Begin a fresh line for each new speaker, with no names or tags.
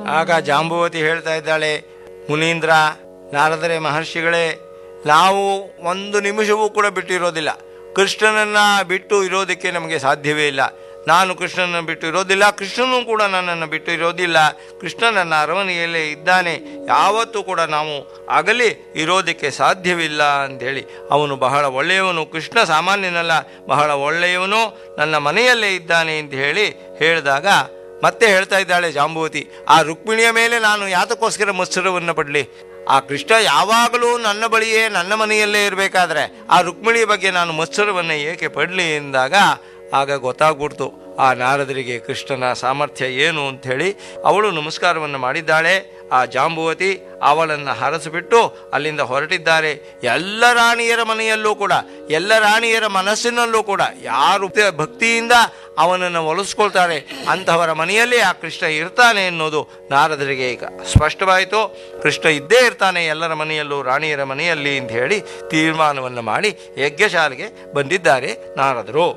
ಆಗ ಜಾಂಬುವತಿ ಹೇಳ್ತಾ ಇದ್ದಾಳೆ ಮುನೀಂದ್ರ ನಾರದರೆ ಮಹರ್ಷಿಗಳೇ ನಾವು ಒಂದು ನಿಮಿಷವೂ ಕೂಡ ಬಿಟ್ಟಿರೋದಿಲ್ಲ ಕೃಷ್ಣನನ್ನ ಬಿಟ್ಟು ಇರೋದಕ್ಕೆ ನಮಗೆ ಸಾಧ್ಯವೇ ಇಲ್ಲ ನಾನು ಕೃಷ್ಣನನ್ನು ಬಿಟ್ಟು ಇರೋದಿಲ್ಲ ಕೃಷ್ಣನೂ ಕೂಡ ನನ್ನನ್ನು ಬಿಟ್ಟು ಇರೋದಿಲ್ಲ ಕೃಷ್ಣ ನನ್ನ ಅರಮನೆಯಲ್ಲೇ ಇದ್ದಾನೆ ಯಾವತ್ತೂ ಕೂಡ ನಾವು ಅಗಲಿ ಇರೋದಕ್ಕೆ ಸಾಧ್ಯವಿಲ್ಲ ಅಂಥೇಳಿ ಅವನು ಬಹಳ ಒಳ್ಳೆಯವನು ಕೃಷ್ಣ ಸಾಮಾನ್ಯನಲ್ಲ ಬಹಳ ಒಳ್ಳೆಯವನು ನನ್ನ ಮನೆಯಲ್ಲೇ ಇದ್ದಾನೆ ಅಂತ ಹೇಳಿ ಹೇಳಿದಾಗ ಮತ್ತೆ ಹೇಳ್ತಾ ಇದ್ದಾಳೆ ಜಾಂಬುವತಿ ಆ ರುಕ್ಮಿಣಿಯ ಮೇಲೆ ನಾನು ಯಾತಕ್ಕೋಸ್ಕರ ಮತ್ಸರವನ್ನು ಪಡಲಿ ಆ ಕೃಷ್ಣ ಯಾವಾಗಲೂ ನನ್ನ ಬಳಿಯೇ ನನ್ನ ಮನೆಯಲ್ಲೇ ಇರಬೇಕಾದ್ರೆ ಆ ರುಕ್ಮಿಣಿಯ ಬಗ್ಗೆ ನಾನು ಮತ್ಸರವನ್ನು ಏಕೆ ಪಡಲಿ ಎಂದಾಗ ಆಗ ಗೊತ್ತಾಗ್ಬಿಡ್ತು ಆ ನಾರದರಿಗೆ ಕೃಷ್ಣನ ಸಾಮರ್ಥ್ಯ ಏನು ಅಂಥೇಳಿ ಅವಳು ನಮಸ್ಕಾರವನ್ನು ಮಾಡಿದ್ದಾಳೆ ಆ ಜಾಂಬುವತಿ ಅವಳನ್ನು ಹರಸಿಬಿಟ್ಟು ಅಲ್ಲಿಂದ ಹೊರಟಿದ್ದಾರೆ ಎಲ್ಲ ರಾಣಿಯರ ಮನೆಯಲ್ಲೂ ಕೂಡ ಎಲ್ಲ ರಾಣಿಯರ ಮನಸ್ಸಿನಲ್ಲೂ ಕೂಡ ಯಾರು ಭಕ್ತಿಯಿಂದ ಅವನನ್ನು ಒಲಿಸ್ಕೊಳ್ತಾರೆ ಅಂತಹವರ ಮನೆಯಲ್ಲಿ ಆ ಕೃಷ್ಣ ಇರ್ತಾನೆ ಅನ್ನೋದು ನಾರದರಿಗೆ ಈಗ ಸ್ಪಷ್ಟವಾಯಿತು ಕೃಷ್ಣ ಇದ್ದೇ ಇರ್ತಾನೆ ಎಲ್ಲರ ಮನೆಯಲ್ಲೂ ರಾಣಿಯರ ಮನೆಯಲ್ಲಿ ಅಂತ ಹೇಳಿ ತೀರ್ಮಾನವನ್ನು ಮಾಡಿ ಯಜ್ಞಶಾಲೆಗೆ ಬಂದಿದ್ದಾರೆ ನಾರದರು